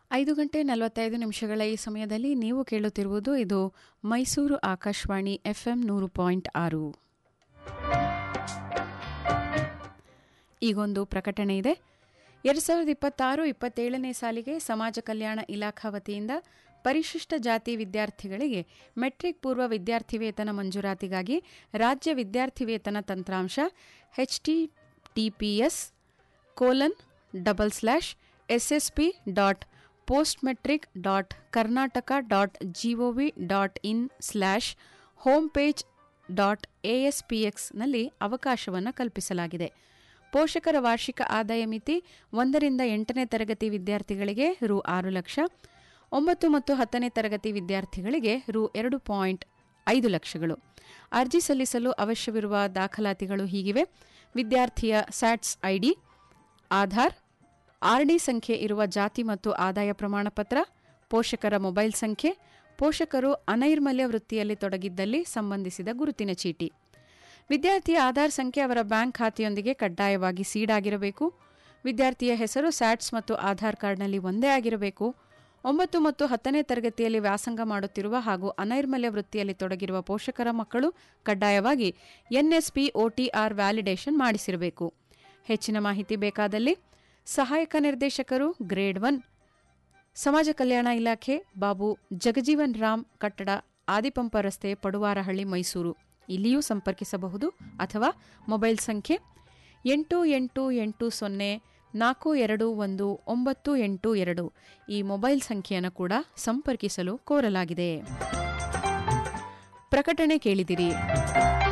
ಐದು ಗಂಟೆ ನಲವತ್ತೈದು ನಿಮಿಷಗಳ ಈ ಸಮಯದಲ್ಲಿ ನೀವು ಕೇಳುತ್ತಿರುವುದು ಇದು ಮೈಸೂರು ಆಕಾಶವಾಣಿ ಎಫ್ಎಂ ನೂರು ಪಾಯಿಂಟ್ ಆರು ಈಗೊಂದು ಪ್ರಕಟಣೆ ಇದೆ ಎರಡು ಸಾವಿರದ ಇಪ್ಪತ್ತಾರು ಇಪ್ಪತ್ತೇಳನೇ ಸಾಲಿಗೆ ಸಮಾಜ ಕಲ್ಯಾಣ ಇಲಾಖಾ ವತಿಯಿಂದ ಪರಿಶಿಷ್ಟ ಜಾತಿ ವಿದ್ಯಾರ್ಥಿಗಳಿಗೆ ಮೆಟ್ರಿಕ್ ಪೂರ್ವ ವಿದ್ಯಾರ್ಥಿ ವೇತನ ಮಂಜೂರಾತಿಗಾಗಿ ರಾಜ್ಯ ವಿದ್ಯಾರ್ಥಿ ವೇತನ ತಂತ್ರಾಂಶ HTTPS colon double slash SSP dot post matric dot Karnataka dot GOV dot in slash home page dot ಎಎಸ್ಪಿಎಕ್ಸ್ನಲ್ಲಿ ಅವಕಾಶವನ್ನು ಕಲ್ಪಿಸಲಾಗಿದೆ ಪೋಷಕರ ವಾರ್ಷಿಕ ಆದಾಯ ಮಿತಿ ಒಂದರಿಂದ ಎಂಟನೇ ತರಗತಿ ವಿದ್ಯಾರ್ಥಿಗಳಿಗೆ ರು ಆರು ಲಕ್ಷ ಒಂಬತ್ತು ಮತ್ತು ಹತ್ತನೇ ತರಗತಿ ವಿದ್ಯಾರ್ಥಿಗಳಿಗೆ ರು ಎರಡು ಪಾಯಿಂಟ್ ಐದು ಲಕ್ಷಗಳು ಅರ್ಜಿ ಸಲ್ಲಿಸಲು ಅವಶ್ಯವಿರುವ ದಾಖಲಾತಿಗಳು ಹೀಗಿವೆ ವಿದ್ಯಾರ್ಥಿಯ ಸ್ಯಾಟ್ಸ್ ಐಡಿ ಆಧಾರ್ ಆರ್ಡಿ ಸಂಖ್ಯೆ ಇರುವ ಜಾತಿ ಮತ್ತು ಆದಾಯ ಪ್ರಮಾಣಪತ್ರ ಪೋಷಕರ ಮೊಬೈಲ್ ಸಂಖ್ಯೆ ಪೋಷಕರು ಅನೈರ್ಮಲ್ಯ ವೃತ್ತಿಯಲ್ಲಿ ತೊಡಗಿದ್ದಲ್ಲಿ ಸಂಬಂಧಿಸಿದ ಗುರುತಿನ ಚೀಟಿ ವಿದ್ಯಾರ್ಥಿಯ ಆಧಾರ್ ಸಂಖ್ಯೆ ಅವರ ಬ್ಯಾಂಕ್ ಖಾತೆಯೊಂದಿಗೆ ಕಡ್ಡಾಯವಾಗಿ ಸೀಡ್ ಆಗಿರಬೇಕು ವಿದ್ಯಾರ್ಥಿಯ ಹೆಸರು ಸ್ಯಾಟ್ಸ್ ಮತ್ತು ಆಧಾರ್ ಕಾರ್ಡ್ನಲ್ಲಿ ಒಂದೇ ಆಗಿರಬೇಕು ಒಂಬತ್ತು ಮತ್ತು ಹತ್ತನೇ ತರಗತಿಯಲ್ಲಿ ವ್ಯಾಸಂಗ ಮಾಡುತ್ತಿರುವ ಹಾಗೂ ಅನೈರ್ಮಲ್ಯ ವೃತ್ತಿಯಲ್ಲಿ ತೊಡಗಿರುವ ಪೋಷಕರ ಮಕ್ಕಳು ಕಡ್ಡಾಯವಾಗಿ ಎನ್ಎಸ್ಪಿ ಒಟಿಆರ್ ವ್ಯಾಲಿಡೇಷನ್ ಮಾಡಿಸಿರಬೇಕು ಹೆಚ್ಚಿನ ಮಾಹಿತಿ ಬೇಕಾದಲ್ಲಿ ಸಹಾಯಕ ನಿರ್ದೇಶಕರು ಗ್ರೇಡ್ ಒನ್ ಸಮಾಜ ಕಲ್ಯಾಣ ಇಲಾಖೆ ಬಾಬು ಜಗಜೀವನ್ ರಾಮ್ ಕಟ್ಟಡ ಆದಿಪಂಪ ರಸ್ತೆ ಪಡುವಾರಹಳ್ಳಿ ಮೈಸೂರು ಇಲ್ಲಿಯೂ ಸಂಪರ್ಕಿಸಬಹುದು ಅಥವಾ ಮೊಬೈಲ್ ಸಂಖ್ಯೆ ಎಂಟು ಎಂಟು ಎಂಟು ಸೊನ್ನೆ ನಾಲ್ಕು ಎರಡು ಒಂದು ಒಂಬತ್ತು ಎಂಟು ಎರಡು ಈ ಮೊಬೈಲ್ ಸಂಖ್ಯೆಯನ್ನು ಕೂಡ ಸಂಪರ್ಕಿಸಲು ಕೋರಲಾಗಿದೆ ಪ್ರಕಟಣೆ ಕೇಳಿದಿರಿ